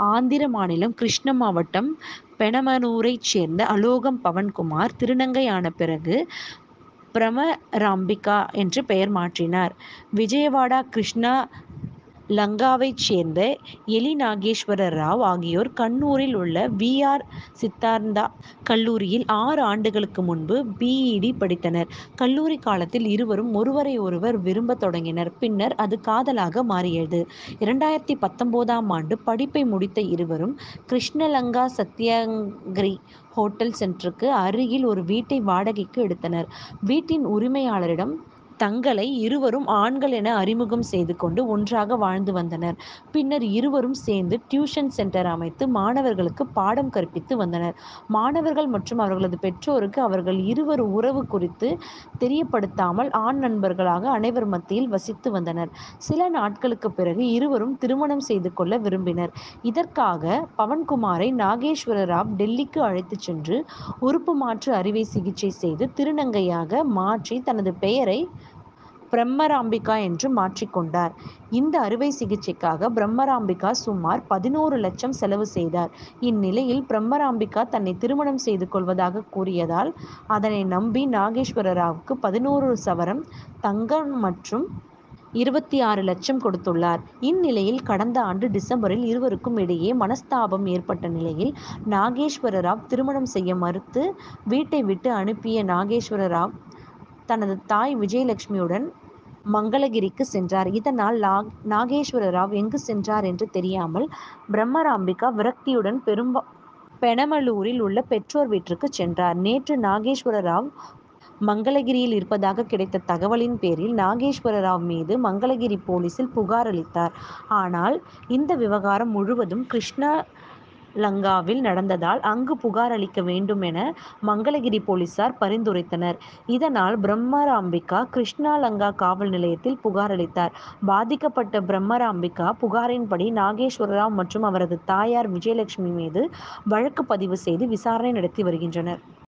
ஆந்திர மாநிலம் கிருஷ்ணா மாவட்டம் பெனமனூரைச் சேர்ந்த அலோகம் பவன்குமார் திருநங்கை ஆன பிறகு பிரமராம்பிகா என்று பெயர் மாற்றினார். விஜயவாடா கிருஷ்ணா லங்காவைச் சேர்ந்த எலி நாகேஸ்வர ராவ் ஆகியோர் கண்ணூரில் உள்ள வி. ஆர். சித்தார்த்தா கல்லூரியில் ஆறு ஆண்டுகளுக்கு முன்பு பி. இ. டி. படித்தனர். கல்லூரி காலத்தில் இருவரும் ஒருவரை ஒருவர் விரும்பத் தொடங்கினர். பின்னர் அது காதலாக மாறியது. இரண்டாயிரத்து பத்தொன்பதாம் ஆண்டு படிப்பை முடித்த இருவரும் கிருஷ்ணலங்கா சத்யகிரி ஹோட்டல் சென்டருக்கு அருகில் ஒரு வீட்டை வாடகைக்கு எடுத்தனர். வீட்டின் உரிமையாளரிடம் தங்களை இருவரும் ஆண்கள் என அறிமுகம் செய்து கொண்டு ஒன்றாக வாழ்ந்து வந்தனர். பின்னர் இருவரும் சேர்ந்து டியூஷன் சென்டர் அமைத்து மாணவர்களுக்கு பாடம் கற்பித்து வந்தனர். மாணவர்கள் மற்றும் அவர்களது பெற்றோருக்கு அவர்கள் இருவர் உறவு குறித்து தெரியப்படுத்தாமல் ஆண் நண்பர்களாக அனைவர் மத்தியில் வசித்து வந்தனர். சில நாட்களுக்கு பிறகு இருவரும் திருமணம் செய்து கொள்ள விரும்பினர். இதற்காக பவன்குமாரை நாகேஸ்வர ராவ் டில்லிக்கு அழைத்துச் சென்று உறுப்பு மாற்று அறுவை சிகிச்சை செய்து திருநங்கையாக மாற்றி தனது பெயரை பிரம்மராம்பிகா என்று மாற்றிக் கொண்டார். இந்த அறுவை சிகிச்சைக்காக பிரம்மராம்பிகா சுமார் பதினோரு லட்சம் செலவு செய்தார். இந்நிலையில் பிரம்மராம்பிகா தன்னை திருமணம் செய்து கொள்வதாக கூறியதால் அதனை நம்பி நாகேஸ்வர ராவுக்கு பதினோரு சவரம் தங்கம் மற்றும் இருபத்தி ஆறு லட்சம் கொடுத்துள்ளார். இந்நிலையில் கடந்த ஆண்டு டிசம்பரில் இருவருக்கும் இடையே மனஸ்தாபம் ஏற்பட்ட நிலையில் நாகேஸ்வர ராவ் திருமணம் செய்ய மறுத்து வீட்டை விட்டு அனுப்பிய நாகேஸ்வர ராவ் தனது தாய் விஜயலட்சுமியுடன் மங்களகிரிக்கு சென்றார். இதனால் நாகேஸ்வர ராவ் எங்கு சென்றார் என்று தெரியாமல் பிரம்மராம்பிகா விரக்தியுடன் பெனமலூரில் உள்ள பெற்றோர் வீட்டிற்கு சென்றார். நேற்று நாகேஸ்வர ராவ் மங்களகிரியில் இருப்பதாக கிடைத்த தகவலின் பேரில் நாகேஸ்வர ராவ் மீது மங்களகிரி போலீசில் புகார் அளித்தார். ஆனால் இந்த விவகாரம் முழுவதும் கிருஷ்ணலங்காவில் நடந்ததால் அங்கு புகார் அளிக்க வேண்டும் என மங்களகிரி போலீசார் பரிந்துரைத்தனர். இதனால் பிரம்மராம்பிகா கிருஷ்ணலங்கா காவல் நிலையத்தில் புகார் அளித்தார். பாதிக்கப்பட்ட பிரம்மராம்பிகா புகாரின்படி நாகேஸ்வர ராவ் மற்றும் அவரது தாயார் விஜயலட்சுமி மீது வழக்கு பதிவு செய்து விசாரணை நடத்தி வருகின்றனர்.